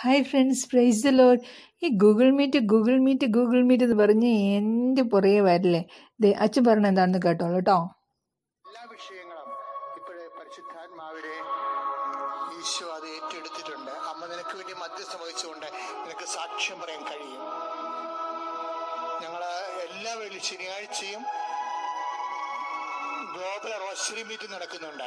hi friends praise the Lord ഈ Google Meet Google Meet Google Meet എന്ന് പറഞ്ഞ് എൻ്റെ പുറകെ വരില്ലേ ദേ അച്ഛൻ പറഞ്ഞ എന്താണെന്ന് കേട്ടോളൂ കേട്ടോ എല്ലാ വിഷയങ്ങളും ഇപ്പോഴേ പരിശുദ്ധാത്മാവിനെ ഈശോ അത് ഏറ്റെടുത്തിട്ടുണ്ട് അമ്മ നിനക്ക് വേണ്ടി മധ്യസ്ഥ വഹിച്ചുകൊണ്ട് നിനക്ക് സാക്ഷ്യം പറയാൻ കഴിയും ഞങ്ങൾ എല്ലാ വെള്ളി ശനിയാഴ്ചയും ഗ്ലോബൽ റോസറി മീറ്റ് നടക്കുന്നുണ്ട്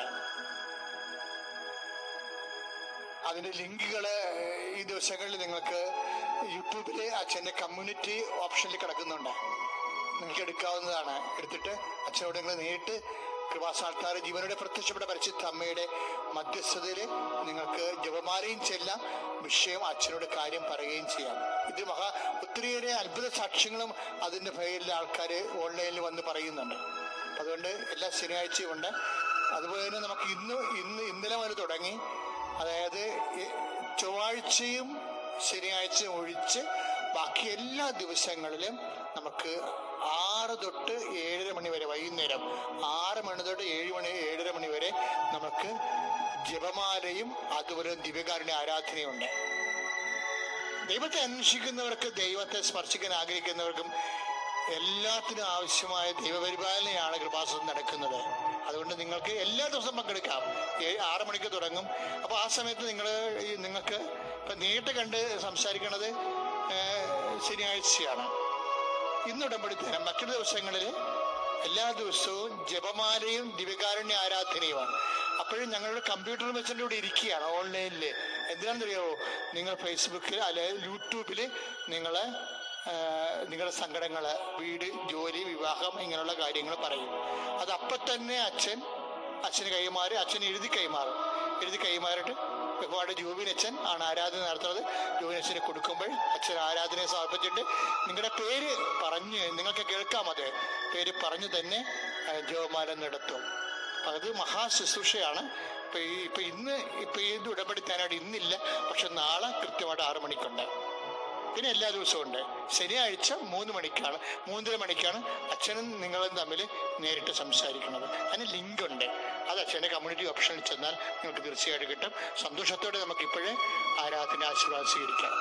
അതിന്റെ ലിങ്കുകൾ ഈ ദിവസങ്ങളിൽ നിങ്ങൾക്ക് യൂട്യൂബിലെ അച്ഛൻ്റെ കമ്മ്യൂണിറ്റി ഓപ്ഷനിൽ കിടക്കുന്നുണ്ട് നിങ്ങൾക്ക് എടുക്കാവുന്നതാണ് എടുത്തിട്ട് അച്ഛനോട് നിങ്ങൾ നേരിട്ട് കൃപാസാൽക്കാർ ജീവനോടെ പ്രത്യക്ഷപ്പെട്ട പരിശുദ്ധ അമ്മയുടെ മധ്യസ്ഥതയിൽ നിങ്ങൾക്ക് ജപമാലയും ചെല്ലാം വിഷയം അച്ഛനോട് കാര്യം പറയുകയും ചെയ്യാം ഇത് മഹാ ഒത്തിരിയേറെ അത്ഭുത സാക്ഷ്യങ്ങളും അതിന്റെ പേരിൽ ആൾക്കാർ ഓൺലൈനിൽ വന്ന് പറയുന്നുണ്ട് അതുകൊണ്ട് എല്ലാ ശനിയാഴ്ചയും ഉണ്ട് അതുപോലെ തന്നെ നമുക്ക് ഇന്ന് ഇന്ന് ഇന്നലെ മുതൽ തുടങ്ങി അതായത് ഈ ചൊവ്വാഴ്ചയും ശനിയാഴ്ചയും ഒഴിച്ച് ബാക്കി എല്ലാ ദിവസങ്ങളിലും നമുക്ക് ആറ് തൊട്ട് ഏഴര മണി വരെ വൈകുന്നേരം ആറ് മണി തൊട്ട് ഏഴ് മണി ഏഴര മണി വരെ നമുക്ക് ജപമാലയും അതുപോലെ ദിവ്യകാരുണ്യ ആരാധനയുണ്ട് ദൈവത്തെ അന്വേഷിക്കുന്നവർക്ക് ദൈവത്തെ സ്പർശിക്കാൻ ആഗ്രഹിക്കുന്നവർക്കും എല്ലാത്തിനും ആവശ്യമായ ദൈവപരിപാലനയാണ് കൃപാസനം നടക്കുന്നത് അതുകൊണ്ട് നിങ്ങൾക്ക് എല്ലാ ദിവസവും പങ്കെടുക്കാം ഏഴ് ആറ് മണിക്ക് തുടങ്ങും അപ്പോൾ ആ സമയത്ത് നിങ്ങൾ നിങ്ങൾക്ക് ഇപ്പം നേരിട്ട് കണ്ട് സംസാരിക്കണത് ഏഹ്, ശനിയാഴ്ചയാണ് ഇന്ന് ഉടമ്പടി തരാം മറ്റു ദിവസങ്ങളിൽ എല്ലാ ദിവസവും ജപമാലയും ദിവ്യകാരുണ്യ ആരാധനയുമാണ് അപ്പോഴും ഞങ്ങളുടെ കമ്പ്യൂട്ടർ വെച്ചിട്ട് ഇവിടെ ഇരിക്കുകയാണ് ഓൺലൈനിൽ എന്തിനാണെന്നറിയാമോ നിങ്ങൾ ഫേസ്ബുക്കിൽ അല്ലെങ്കിൽ യൂട്യൂബിൽ നിങ്ങൾ നിങ്ങളുടെ സങ്കടങ്ങൾ വീട് ജോലി വിവാഹം ഇങ്ങനെയുള്ള കാര്യങ്ങൾ പറയും അത് അപ്പം തന്നെ അച്ഛൻ അച്ഛന് കൈമാറി അച്ഛൻ എഴുതി കൈമാറും എഴുതി കൈമാറിയിട്ട് ഒരുപാട് ജോബിനച്ഛൻ ആണ് ആരാധന നടത്തുന്നത് ജോബിനച്ഛന് കൊടുക്കുമ്പോൾ അച്ഛൻ ആരാധനയെ സമർപ്പിച്ചിട്ട് നിങ്ങളുടെ പേര് പറഞ്ഞ് നിങ്ങൾക്ക് കേൾക്കാം അത് പേര് പറഞ്ഞു തന്നെ ആ, ജപമാല നടത്തും അപ്പൊ അത് മഹാശുശ്രൂഷയാണ് ഇപ്പൊ ഈ ഇപ്പൊ ഇന്ന് ഇപ്പൊ ഇത് ഉടമ്പടിത്താനായിട്ട് ഇന്നില്ല പക്ഷെ നാളെ കൃത്യമായിട്ട് ആറു മണിക്കുണ്ട് പിന്നെ എല്ലാ ദിവസവും ഉണ്ട് ശനിയാഴ്ച മൂന്ന് മണിക്കാണ് മൂന്നര മണിക്കാണ് അച്ഛനും നിങ്ങളും തമ്മിൽ നേരിട്ട് സംസാരിക്കുന്നത് അതിന് ലിങ്ക് ഉണ്ട് അത് അച്ഛൻ്റെ കമ്മ്യൂണിറ്റി ഓപ്ഷനിൽ ചെന്നാൽ നിങ്ങൾക്ക് തീർച്ചയായിട്ടും കിട്ടും സന്തോഷത്തോടെ നമുക്ക് ഇപ്പോഴേ ആരാധന ആശീർവാദം സ്വീകരിക്കാം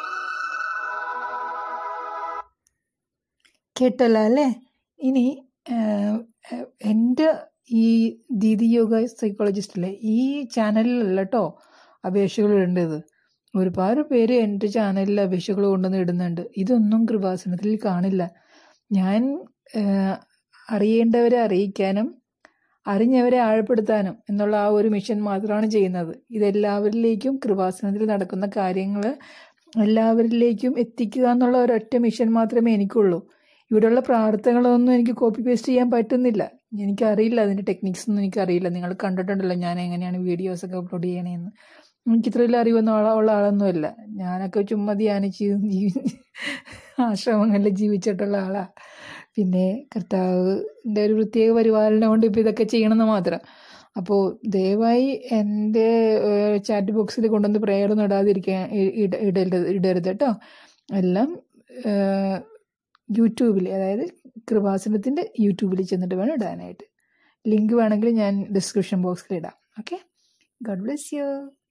കേട്ടല്ലോ അല്ലേ ഇനി ആഹ്, ആഹ്, എൻ്റെ ഈ ദീദി യോഗ സൈക്കോളജിസ്റ്റിലെ ഈ ചാനലിലല്ല കേട്ടോ അപേക്ഷകൾ ഇടേണ്ടത് ഒരുപാട് പേര് എൻ്റെ ചാനലിൽ അപേക്ഷകൾ കൊണ്ടുവന്ന് ഇടുന്നുണ്ട് ഇതൊന്നും കൃപാസനത്തിൽ കാണില്ല ഞാൻ ആഹ്, അറിയേണ്ടവരെ അറിയിക്കാനും അറിഞ്ഞവരെ ആഴപ്പെടുത്താനും എന്നുള്ള ആ ഒരു മിഷൻ മാത്രമാണ് ചെയ്യുന്നത് ഇതെല്ലാവരിലേക്കും കൃപാസനത്തിൽ നടക്കുന്ന കാര്യങ്ങൾ എല്ലാവരിലേക്കും എത്തിക്കുക എന്നുള്ള ഒരൊറ്റ മിഷൻ മാത്രമേ എനിക്കുള്ളൂ ഇവിടെയുള്ള പ്രാർത്ഥനകളൊന്നും എനിക്ക് കോപ്പി പേസ്റ്റ് ചെയ്യാൻ പറ്റുന്നില്ല എനിക്കറിയില്ല അതിൻ്റെ ടെക്നിക്സ് ഒന്നും എനിക്കറിയില്ല നിങ്ങൾ കണ്ടിട്ടുണ്ടല്ലോ ഞാൻ എങ്ങനെയാണ് വീഡിയോസൊക്കെ അപ്ലോഡ് ചെയ്യണേന്ന് എനിക്ക് ഇത്രയും അറിവൊന്നും ഉള്ള ഉള്ള ആളൊന്നുമല്ല ഞാനൊക്കെ ചുമ്മാ ധ്യാനിച്ച് ജീവി ആശ്രമങ്ങളിൽ ജീവിച്ചിട്ടുള്ള ആളാ പിന്നെ കർത്താവിൻ്റെ ഒരു പ്രത്യേക പരിപാലനം കൊണ്ട് ഇപ്പോൾ ഇതൊക്കെ ചെയ്യണമെന്ന് മാത്രം അപ്പോൾ ദയവായി എൻ്റെ ചാറ്റ് ബോക്സിൽ കൊണ്ടുവന്ന് പ്രേയറൊന്നും ഇടാതിരിക്കാൻ ഇ- ഇട- ഇടരുത് ഇടരുത് കേട്ടോ എല്ലാം ഏഹ്, യൂട്യൂബിൽ അതായത് കൃപാസനത്തിൻ്റെ യൂട്യൂബിൽ ചെന്നിട്ട് വേണം ഇടാനായിട്ട് ലിങ്ക് വേണമെങ്കിൽ ഞാൻ ഡിസ്ക്രിപ്ഷൻ ബോക്സിൽ ഇടാം ഓക്കെ ഗോഡ് ബ്ലെസ് യു